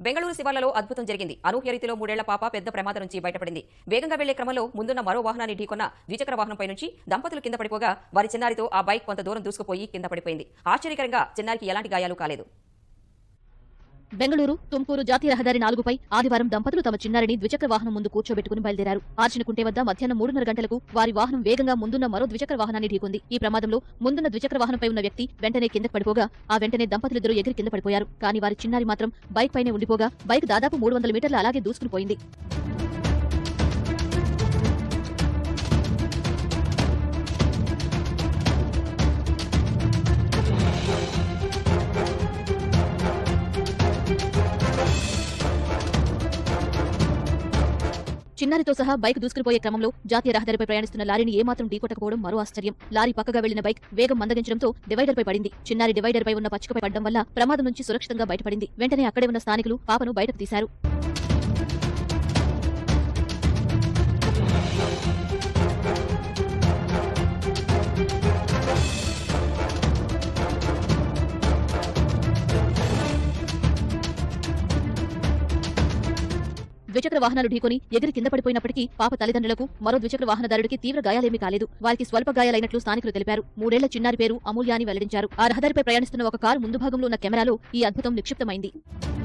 బెంగళూరు శివార్లలో అద్భుతం జరిగింది అనూహ్య రీతిలో మూడేళ్ల పాప పెద్ద ప్రమాదం నుంచి బయటపడింది వేగంగా వెళ్లే క్రమంలో ముందున్న మరో వాహనాన్ని ఢీకొన్న ద్విచక్ర వాహనంపై నుంచి దంపతులు కింద పడిపోగా వారి చిన్నారితో ఆ బైక్ కొంత దూరం దూసుకుపోయి కింద పడిపోయింది ఆశ్చర్యకరంగా చిన్నారికి ఎలాంటి గాయాలు కాలేదు బెంగళూరు తుమ్కూరు జాతీయ రహదారి నాలుగుపై ఆదివారం దంపతులు తమ చిన్నారిని ద్విచక్ర వాహనం ముందు కూర్చోబెట్టుకుని బయలుదేరారు ఆర్చినకుంటే వద్ద మధ్యాహ్నం మూడున్నర గంటలకు వారి వాహనం వేగంగా ముందున్న మరో ద్విచక్ర వాహనాన్ని ఢీకొంది ఈ ప్రమాదంలో ముందున్న ద్విచక్ర వాహనంపై ఉన్న వ్యక్తి వెంటనే కిందకు పడిపోగా ఆ వెంటనే దంపతులిద్దరూ ఎగిరి కింద పడిపోయారు కానీ వారి చిన్నారి మాత్రం బైక్ పైనే ఉండిపోగా బైక్ దాదాపు మూడు వందల మీటర్ల అలాగే దూసుకుని పోయింది చిన్నారితో సహా బైక్ దూసుకుపోయే క్రమంలో జాతీయ రహదారిపై ప్రయాణిస్తున్న లారీని ఏమాత్రం ఢీకొట్టకపోవడం మరో ఆశ్చర్యం లారీ పక్కగా వెళ్లిన బైక్ వేగం మందగించడంతో డివైడర్ పై పడింది చిన్నారి డివైడర్ పై ఉన్న పచ్చికపై పడడం వల్ల ప్రమాదం నుంచి సురక్షితంగా బయటపడింది వెంటనే అక్కడే ఉన్న స్థానికులు పాపను బయటకు తీశారు ద్విచక్ర వాహనాలు ఢీకొని ఎగిరి కింద పడిపోయినప్పటికీ పాప తల్లిదండ్రులకు మరో ద్విచక్ర వాహనదారుడికి తీవ్ర గాయాలేమీ కాలేదు వారికి స్వల్ప గాయాలైనట్లు స్థానికులు తెలిపారు మూడేళ్ల చిన్నారి పేరు అమూల్య అని వెల్లడించారు ఆ రహదారిపై ప్రయాణిస్తున్న ఒక కారు ముందు భాగంలో ఉన్న కెమెరాలో ఈ అద్భుతం నిక్షిప్తమైంది